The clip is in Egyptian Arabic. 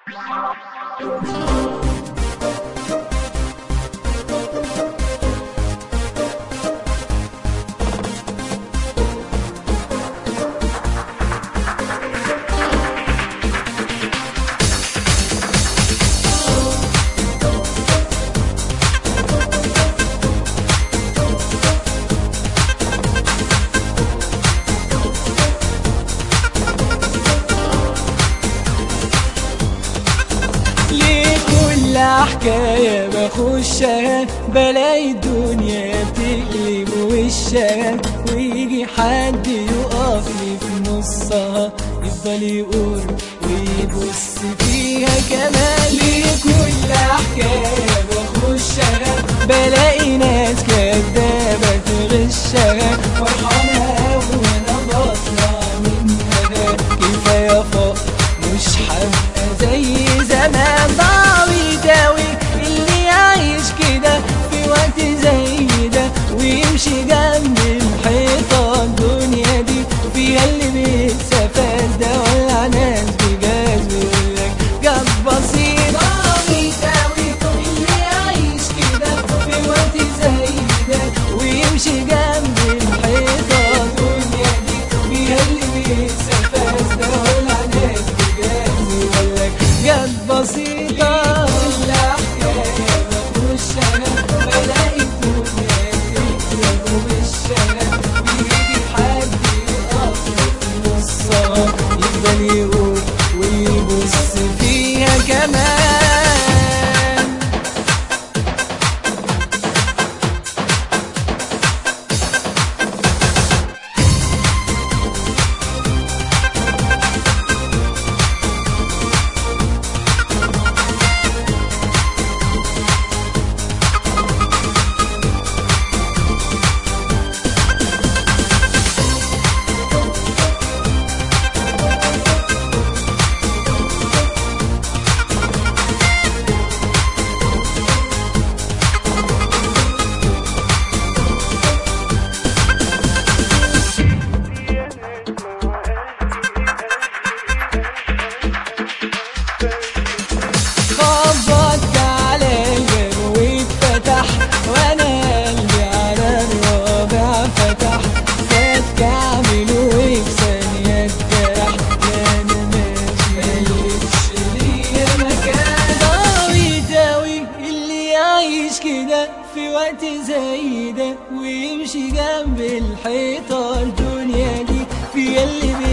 ليه كل حكاية بخشها بلاقي الدنيا بتقلب وشها ويجي حد يقف لي في نصها يفضل يقول ويبص فيها كمان ليه كل حكاية بخشها بلاقي ناس كدابة تغشها فرحانة أوي وأنا بطلع منها كفاية فوق مش هبقى زي زمان ضاوي داوي اللي يعيش كده في وقت زي ده ويمشي جنب الحيطة الدنيا دي فيها اللي بيتسفاز ده ولا ناس بجاز بيقولك جاب بسيط ضاوي داوي اللي يعيش كده في وقت زي ده ويمشي جنب الحيطة الدنيا دي فيها اللي بيتسفاز ده ولا ناس بجاز بيقولك جت بسيطة لا حكاية بخش أنا بلاقي الدنيا تقلب وبالشنا بيجي حد يقف في نصها يفضل يقول ويبص فيها كمان خبطت على الباب واتفتح وانا قلبي على الرابع فتح فات كعبل وفي ثانية اتجرح يا انا ماشي ملقتش ليا مكان ضاوي داوي اللي يعيش كده في وقت زي ده ويمشي جنب الحيطة الدنيا دي فيها اللي